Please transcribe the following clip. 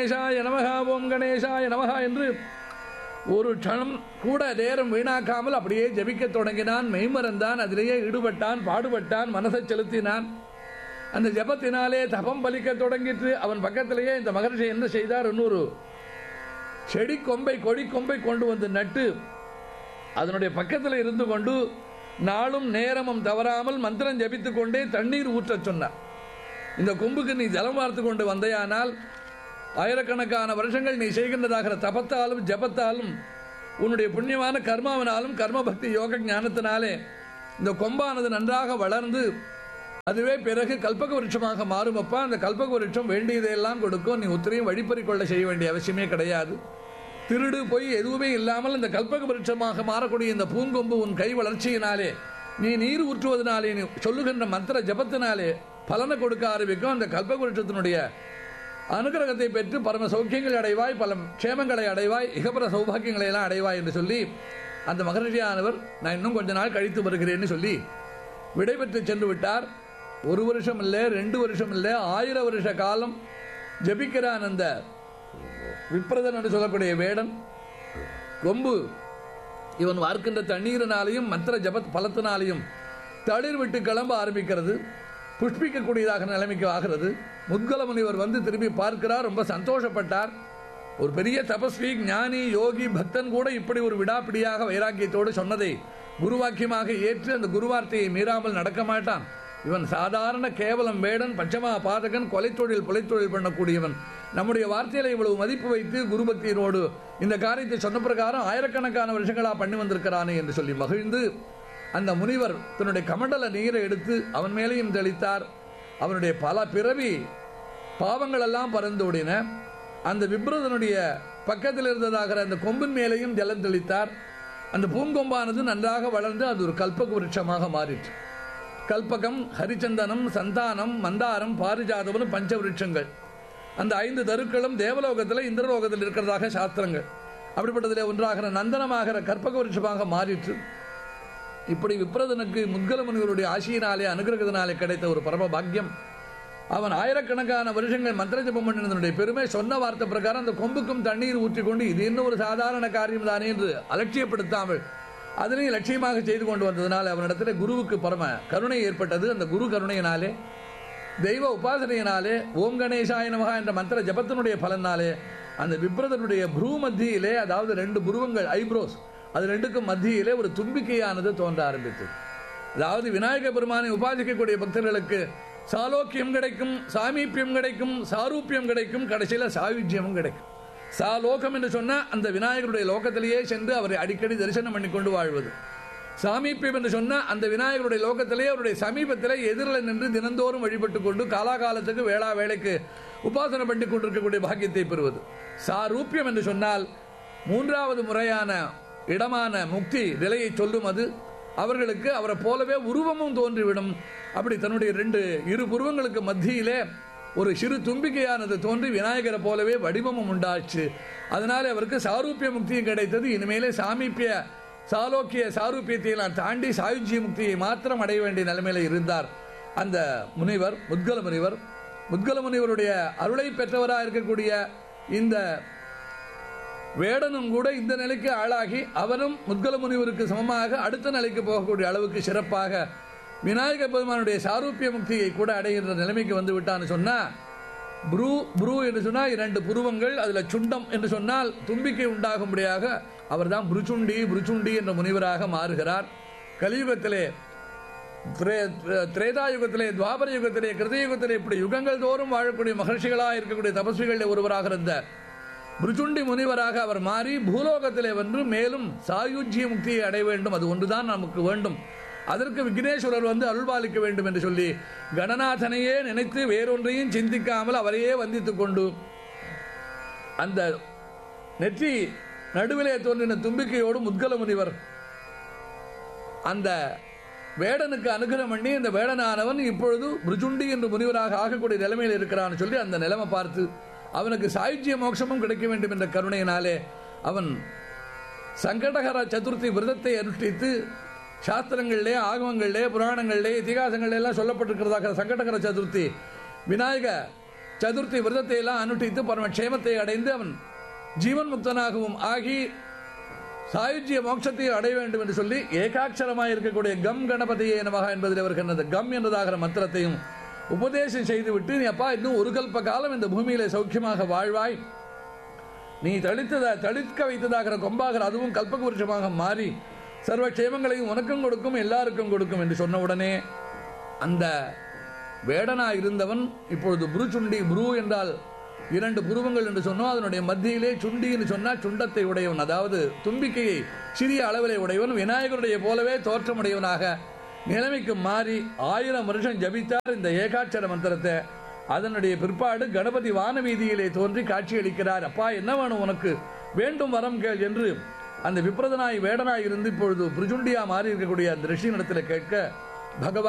கணேசாய நமகா ஓம் கணேசாய நமகா என்று ஒரு க்ஷணம் கூட நேரம் வீணாக்காமல் அப்படியே ஜபிக்க தொடங்கினான் மெய்மறந்தான் அதிலேயே ஈடுபட்டான் பாடுபட்டான் மனசை செலுத்தினான் அந்த ஜபத்தினாலே தபம் பலிக்க தொடங்கிட்டு அவன் பக்கத்திலேயே இந்த மகர்ஷி என்ன செய்தார் இன்னொரு செடி கொம்பை கொடி கொம்பை கொண்டு வந்து நட்டு அதனுடைய பக்கத்தில் இருந்து கொண்டு நாளும் நேரமும் தவறாமல் மந்திரம் ஜபித்துக் கொண்டே தண்ணீர் ஊற்றச் சொன்னார் இந்த கொம்புக்கு நீ ஜலம் வார்த்து கொண்டு வந்தையானால் ஆயிரக்கணக்கான வருஷங்கள் நீ செய்கின்றதாகிற தபத்தாலும் ஜபத்தாலும் உன்னுடைய புண்ணியமான கர்மாவினாலும் கர்ம பக்தி யோக ஞானத்தினாலே இந்த கொம்பானது நன்றாக வளர்ந்து அதுவே பிறகு கல்பக விருட்சமாக மாறும் அப்பா அந்த கல்பக விருட்சம் வேண்டியதையெல்லாம் கொடுக்கும் நீ உத்தரையும் வழிப்பறி கொள்ள செய்ய வேண்டிய அவசியமே கிடையாது திருடு போய் எதுவுமே இல்லாமல் இந்த கல்பக விருட்சமாக மாறக்கூடிய இந்த பூங்கொம்பு உன் கை வளர்ச்சியினாலே நீ நீர் ஊற்றுவதனாலே நீ சொல்லுகின்ற மந்திர ஜபத்தினாலே பலனை கொடுக்க ஆரம்பிக்கும் அந்த கல்பக விருட்சத்தினுடைய அனுகிரகத்தை பெற்று பரம சௌக்கியங்களை அடைவாய் பல க்ஷேமங்களை அடைவாய் இகபர சௌபாக்கியங்களை எல்லாம் அடைவாய் என்று சொல்லி அந்த மகரிஷியானவர் நான் இன்னும் கொஞ்ச நாள் கழித்து வருகிறேன்னு சொல்லி விடைபெற்று சென்று விட்டார் ஒரு வருஷம் இல்லை ரெண்டு வருஷம் இல்லை ஆயிரம் வருஷ காலம் ஜபிக்கிறான் அந்த விப்ரதன் என்று சொல்லக்கூடிய வேடன் கொம்பு இவன் வார்க்கின்ற தண்ணீரினாலையும் மந்திர ஜபத் பலத்தினாலையும் தளிர் விட்டு கிளம்ப ஆரம்பிக்கிறது புஷ்பிக்கக்கூடியதாக நிலைமைக்கு ஆகிறது முத்கல முனிவர் வந்து திரும்பி பார்க்கிறார் ரொம்ப சந்தோஷப்பட்டார் ஒரு பெரிய தபஸ்வி ஞானி யோகி பக்தன் கூட இப்படி ஒரு விடாப்பிடியாக வைராக்கியத்தோடு சொன்னதை குருவாக்கியமாக ஏற்று அந்த குருவார்த்தையை மீறாமல் நடக்க மாட்டான் இவன் சாதாரண கேவலம் வேடன் பஞ்சமா பாதகன் கொலை தொழில் கொலை தொழில் பண்ணக்கூடியவன் நம்முடைய வார்த்தையில இவ்வளவு மதிப்பு வைத்து குரு பக்தியினோடு இந்த காரியத்தை சொன்ன பிரகாரம் ஆயிரக்கணக்கான வருஷங்களா பண்ணி வந்திருக்கிறானே என்று சொல்லி மகிழ்ந்து அந்த முனிவர் தன்னுடைய கமண்டல நீரை எடுத்து அவன் மேலேயும் தெளித்தார் அவனுடைய பல பிறவி பாவங்கள் எல்லாம் பறந்து ஓடின அந்த விப்ரதனுடைய பக்கத்தில் இருந்ததாகிற அந்த கொம்பின் மேலேயும் ஜலம் தெளித்தார் அந்த பூங்கொம்பானது நன்றாக வளர்ந்து அது ஒரு கல்பக விருட்சமாக மாறிற்று கல்பகம் ஹரிச்சந்தனம் சந்தானம் மந்தாரம் பாரிஜாதவனும் பஞ்ச விருட்சங்கள் அந்த ஐந்து தருக்களும் தேவலோகத்தில் இந்திரலோகத்தில் இருக்கிறதாக சாஸ்திரங்கள் அப்படிப்பட்டதில் ஒன்றாகிற நந்தனமாகிற கற்பக விருட்சமாக மாறிற்று இப்படி விப்ரதனுக்கு முத்கல முனிவருடைய ஆசியினாலே அனுகிரகத்தினாலே கிடைத்த ஒரு பரம பாக்கியம் அவன் ஆயிரக்கணக்கான வருஷங்கள் மந்திர ஜபம் பண்ணினதனுடைய பெருமை சொன்ன வார்த்தை பிரகாரம் அந்த கொம்புக்கும் தண்ணீர் ஊற்றிக்கொண்டு இது இன்னும் ஒரு சாதாரண காரியம் தானே என்று அலட்சியப்படுத்தாமல் அதனையும் லட்சியமாக செய்து கொண்டு வந்ததனால் அவனிடத்தில் குருவுக்கு பரம கருணை ஏற்பட்டது அந்த குரு கருணையினாலே தெய்வ உபாசனையினாலே ஓம் கணேசாய நமகா என்ற மந்திர ஜபத்தினுடைய பலனாலே அந்த விப்ரதனுடைய புரு மத்தியிலே அதாவது ரெண்டு புருவங்கள் ஐப்ரோஸ் அது ரெண்டுக்கும் மத்தியிலே ஒரு தும்பிக்கையானது தோன்ற ஆரம்பித்தது அதாவது விநாயக பெருமானை உபாசிக்கக்கூடிய பக்தர்களுக்கு சாலோக்கியம் கிடைக்கும் சாமீப்பியம் கிடைக்கும் சாரூப்பியம் கிடைக்கும் கடைசியில் சாயுஜ்யமும் கிடைக்கும் சாலோகம் என்று சொன்னா அந்த விநாயகருடைய லோகத்திலேயே சென்று அவரை அடிக்கடி தரிசனம் பண்ணி கொண்டு வாழ்வது சாமீப்பியம் என்று சொன்னா அந்த விநாயகருடைய லோகத்திலே அவருடைய சமீபத்திலே எதிரில் நின்று தினந்தோறும் வழிபட்டு கொண்டு காலாகாலத்துக்கு வேளா வேலைக்கு உபாசனை பண்ணி கொண்டிருக்கக்கூடிய பாக்கியத்தை பெறுவது சாரூப்பியம் என்று சொன்னால் மூன்றாவது முறையான இடமான முக்தி நிலையை சொல்லும் அது அவர்களுக்கு அவரை போலவே உருவமும் தோன்றிவிடும் அப்படி தன்னுடைய ரெண்டு இரு புருவங்களுக்கு மத்தியிலே ஒரு சிறு தும்பிக்கையானது தோன்றி விநாயகரை போலவே வடிவமும் உண்டாச்சு அதனால அவருக்கு சாரூப்பிய முக்தியும் கிடைத்தது இனிமேலே சாமீப்பிய சாலோக்கிய சாரூப்பியத்தை நான் தாண்டி சாயுஜ்ய முக்தியை மாத்திரம் அடைய வேண்டிய நிலைமையில இருந்தார் அந்த முனிவர் முத்கல முனிவர் முத்கல முனிவருடைய அருளை பெற்றவராக இருக்கக்கூடிய இந்த வேடனும் கூட இந்த நிலைக்கு ஆளாகி அவரும் முத்கல முனிவருக்கு சமமாக அடுத்த நிலைக்கு போகக்கூடிய அளவுக்கு சிறப்பாக விநாயக பெருமானுடைய சாரூப்பிய முக்தியை கூட அடைகின்ற நிலைமைக்கு வந்து விட்டான்னு சொன்னா புரு புரு என்று சொன்னால் இரண்டு புருவங்கள் அதில் சுண்டம் என்று சொன்னால் தும்பிக்கை உண்டாகும்படியாக அவர்தான் புருச்சுண்டி புருச்சுண்டி என்ற முனிவராக மாறுகிறார் கலியுகத்திலே திரேதா யுகத்திலே துவாபர யுகத்திலே கிருதயுகத்திலே இப்படி யுகங்கள் தோறும் வாழக்கூடிய மகர்ஷிகளாக இருக்கக்கூடிய தபஸ்விகளில் ஒருவராக இருந்த பிருச்சுண்டி முனிவராக அவர் மாறி பூலோகத்திலே வென்று மேலும் சாயுஜ்ய முக்தியை அடைய வேண்டும் அது ஒன்றுதான் நமக்கு வேண்டும் அதற்கு விக்னேஸ்வரர் வந்து அருள்பாலிக்க வேண்டும் என்று சொல்லி கணநாதனையே நினைத்து வேறொன்றையும் சிந்திக்காமல் அவரையே வந்தித்துக் கொண்டு அந்த நெற்றி நடுவிலே தோன்றின தும்பிக்கையோடு முத்கல முனிவர் அந்த வேடனுக்கு அனுகிரம் பண்ணி இந்த வேடனானவன் இப்பொழுது பிருஜுண்டி என்று முனிவராக ஆகக்கூடிய நிலைமையில் இருக்கிறான்னு சொல்லி அந்த நிலைமை பார்த்து அவனுக்கு சாயுஜ்ய மோட்சமும் கிடைக்க வேண்டும் என்ற கருணையினாலே அவன் சங்கடகர சதுர்த்தி விரதத்தை அனுஷ்டித்து சாஸ்திரங்களிலே ஆகமங்களிலே புராணங்களிலே இதிகாசங்களிலே எல்லாம் சொல்லப்பட்டிருக்கிறதாக சங்கடகர சதுர்த்தி விநாயக சதுர்த்தி விரதத்தை எல்லாம் அனுஷ்டித்து பரம க்ஷேமத்தை அடைந்து அவன் ஜீவன் முக்தனாகவும் ஆகி சாயுஜ்ய மோட்சத்தை அடைய வேண்டும் என்று சொல்லி ஏகாட்சரமாய் இருக்கக்கூடிய கம் கணபதியே நமகா என்பதில் வருகின்றது கம் என்றதாகிற மந்திரத்தையும் உபதேசம் செய்துவிட்டு நீ அப்பா இன்னும் ஒரு கல்ப காலம் இந்த பூமியில சௌக்கியமாக வாழ்வாய் நீ தளித்தத தளிர்க்க வைத்ததாகிற கொம்பாகிற அதுவும் கல்பக விருஷமாக மாறி சர்வ க்ஷேமங்களையும் உனக்கும் கொடுக்கும் எல்லாருக்கும் கொடுக்கும் என்று சொன்ன உடனே அந்த வேடனா இருந்தவன் இப்பொழுது புரு சுண்டி புரு என்றால் இரண்டு புருவங்கள் என்று சொன்னோம் அதனுடைய மத்தியிலே சுண்டி என்று சொன்னால் சுண்டத்தை உடையவன் அதாவது தும்பிக்கையை சிறிய அளவிலே உடையவன் விநாயகருடைய போலவே தோற்றமுடையவனாக நிலைமைக்கு மாறி ஆயிரம் வருஷம் ஜபித்தார் இந்த ஏகாட்சர மந்திரத்தை அதனுடைய பிற்பாடு கணபதி வான வீதியிலே தோன்றி காட்சியளிக்கிறார் அப்பா என்ன வேணும் உனக்கு வேண்டும் வரம் கேள் என்று அந்த விப்ரதனாய் வேடனாய் இருந்து இப்பொழுது பிரிஜுண்டியா மாறி இருக்கக்கூடிய அந்த ரிஷியினிடத்தில் கேட்க பகவான்